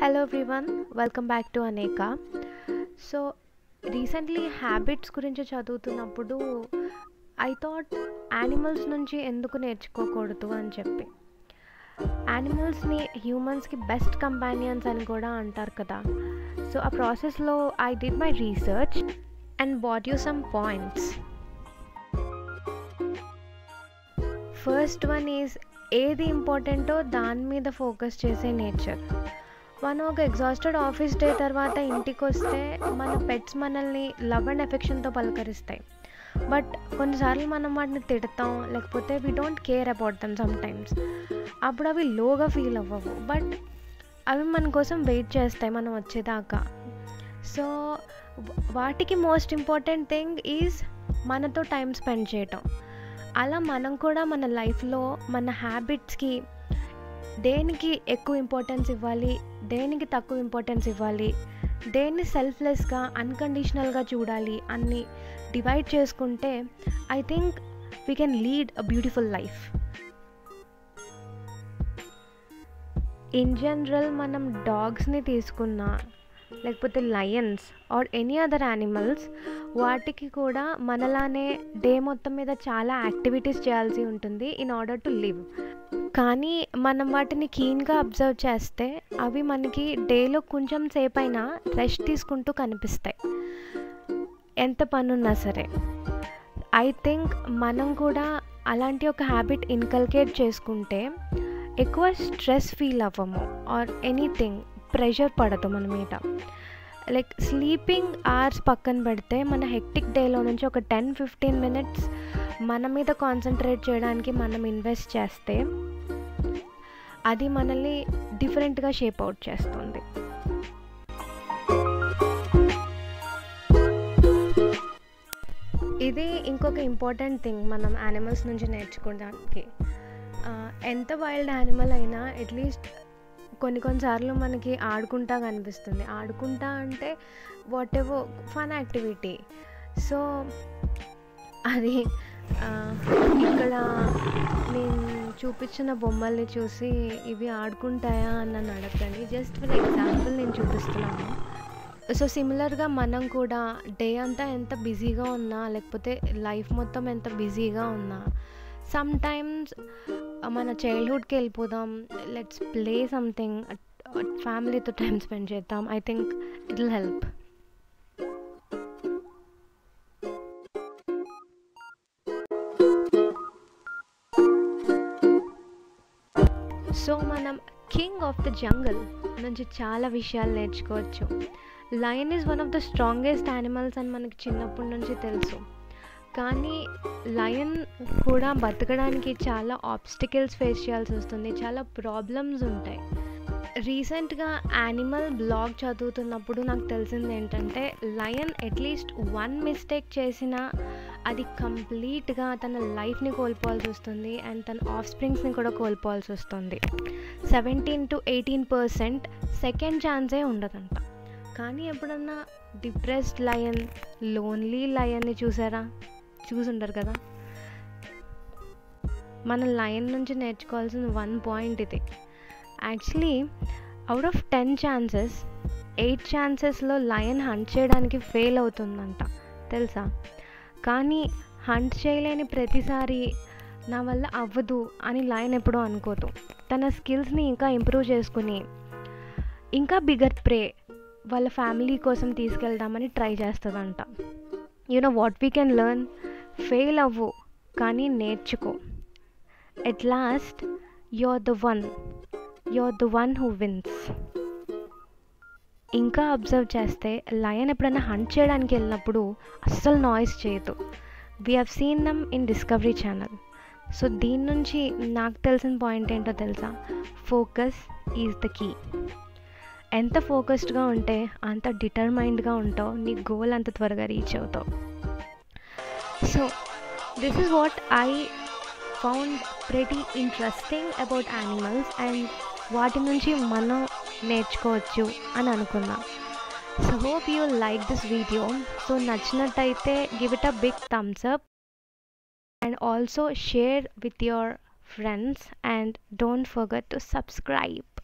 hello everyone welcome back to అనేక so recently habits గురించి చదువుతున్నప్పుడు ఐ థాట్ యానిమల్స్ నుంచి ఎందుకు నేర్చుకోకూడదు అని చెప్పి యానిమల్స్ని హ్యూమన్స్కి బెస్ట్ కంపానియన్స్ అని కూడా అంటారు కదా సో ఆ ప్రాసెస్లో I did my research and brought you some points first one is ఏది ఇంపార్టెంటో దాని మీద ఫోకస్ చేసే నేచర్ మనం ఒక ఎగ్జాస్టెడ్ ఆఫీస్ డే తర్వాత ఇంటికి వస్తే మన పెట్స్ మనల్ని లవ్ అండ్ ఎఫెక్షన్తో పలకరిస్తాయి బట్ కొన్నిసార్లు మనం వాటిని తిడతాం లేకపోతే we don't care about them sometimes అప్పుడు అవి లోగా ఫీల్ అవ్వవు బట్ అవి మన కోసం వెయిట్ చేస్తాయి మనం వచ్చేదాకా సో వాటికి మోస్ట్ ఇంపార్టెంట్ థింగ్ ఈజ్ మనతో టైం స్పెండ్ చేయటం అలా మనం కూడా మన లైఫ్లో మన హ్యాబిట్స్కి దేనికి ఎక్కువ ఇంపార్టెన్స్ ఇవ్వాలి దేనికి తక్కువ ఇంపార్టెన్స్ ఇవ్వాలి దేన్ని సెల్ఫ్లెస్గా అన్కండిషనల్గా చూడాలి అన్ని డివైడ్ చేసుకుంటే I think we can lead a beautiful life in general మనం డాగ్స్ని తీసుకున్నా లేకపోతే lions or any other animals వాటికి కూడా మనలానే డే మొత్తం మీద చాలా యాక్టివిటీస్ చేయాల్సి ఉంటుంది ఇన్ ఆర్డర్ టు లివ్ కానీ మనం వాటిని కీన్గా అబ్జర్వ్ చేస్తే అవి మనకి డేలో కొంచెం సేపు అయినా రెస్ట్ తీసుకుంటూ కనిపిస్తాయి ఎంత పనున్నా సరే ఐ థింక్ మనం కూడా అలాంటి ఒక హ్యాబిట్ ఇన్కల్కేట్ చేసుకుంటే ఎక్కువ స్ట్రెస్ ఫీల్ అవ్వము ఆర్ ఎనీథింగ్ ప్రెషర్ పడదు మన మీద లైక్ స్లీపింగ్ అవర్స్ పక్కన పెడితే మన హెక్టిక్ డేలో నుంచి ఒక టెన్ ఫిఫ్టీన్ మినిట్స్ మన మీద కాన్సన్ట్రేట్ చేయడానికి మనం ఇన్వెస్ట్ చేస్తే అది మనల్ని డిఫరెంట్గా షేప్ అవుట్ చేస్తుంది ఇది ఇంకొక ఇంపార్టెంట్ థింగ్ మనం యానిమల్స్ నుంచి నేర్చుకోవడానికి ఎంత వైల్డ్ యానిమల్ అయినా అట్లీస్ట్ కొన్ని కొన్నిసార్లు మనకి ఆడుకుంటా కనిపిస్తుంది ఆడుకుంటా అంటే వాట్ ఎవో ఫన్ యాక్టివిటీ సో అది ఇక్కడ నేను చూపించిన బొమ్మల్ని చూసి ఇవి ఆడుకుంటాయా అని నన్ను అడగండి జస్ట్ ఫర్ ఎగ్జాంపుల్ నేను చూపిస్తున్నాను సో సిమిలర్గా మనం కూడా డే అంతా ఎంత బిజీగా ఉన్నా లేకపోతే లైఫ్ మొత్తం ఎంత బిజీగా ఉన్నా సమ్ టైమ్స్ మన చైల్డ్హుడ్కి వెళ్ళిపోదాం లెట్స్ ప్లే సంథింగ్ ఫ్యామిలీతో టైం స్పెండ్ చేద్దాం I think it will help so మనం కింగ్ ఆఫ్ ద జంగల్ నుంచి చాలా విషయాలు నేర్చుకోవచ్చు lion is one of the strongest animals అని మనకి చిన్నప్పటి నుంచి తెలుసు కానీ లయన్ కూడా బతకడానికి చాలా ఆబ్స్టికల్స్ ఫేస్ చేయాల్సి వస్తుంది చాలా ప్రాబ్లమ్స్ ఉంటాయి రీసెంట్గా యానిమల్ బ్లాగ్ చదువుతున్నప్పుడు నాకు తెలిసింది ఏంటంటే లయన్ అట్లీస్ట్ వన్ మిస్టేక్ చేసినా అది కంప్లీట్గా తన లైఫ్ని కోల్పోవాల్సి వస్తుంది అండ్ తన ఆఫ్ స్ప్రింగ్స్ని కూడా కోల్పోవాల్సి వస్తుంది seventeen to eighteen percent second ఛాన్సే ఉండదంట కానీ ఎప్పుడన్నా డిప్రెస్డ్ లయన్ లోన్లీ లయన్ని చూసారా చూసుంటారు కదా మన లయన్ నుంచి నేర్చుకోవాల్సిన వన్ పాయింట్ ఇది actually out of ten chances eight ఛాన్సెస్లో లయన్ హంట్ చేయడానికి ఫెయిల్ అవుతుందంట తెలుసా కానీ హంట్ చేయలేని ప్రతిసారి నా వల్ల అవ్వదు అని లయన్ ఎప్పుడూ అనుకోదు తన స్కిల్స్ని ఇంకా ఇంప్రూవ్ చేసుకుని ఇంకా బిగర్ ప్రే వాళ్ళ ఫ్యామిలీ కోసం తీసుకెళ్దామని ట్రై చేస్తుందంట you know what we can learn fail అవ్వు కానీ నేర్చుకో at last you're the one you're the one who wins ఇంకా అబ్జర్వ్ చేస్తే లయన్ ఎప్పుడైనా హంట్ చేయడానికి వెళ్ళినప్పుడు అస్సలు నాయిస్ చేయదు we have seen them in Discovery channel so దీని నుంచి నాకు తెలిసిన పాయింట్ ఏంటో తెలుసా ఫోకస్ ఈజ్ ద కీ ఎంత ఫోకస్డ్గా ఉంటే అంత డిటర్మైండ్గా ఉంటావు నీ గోల్ అంత త్వరగా రీచ్ అవుతావు so this is what I found pretty interesting about animals and వాటి నుంచి మనం నేర్చుకోవచ్చు అని అనుకున్నా so hope you like this video so నచ్చినట్టయితే give it a big thumbs up and also share with your friends and don't forget to subscribe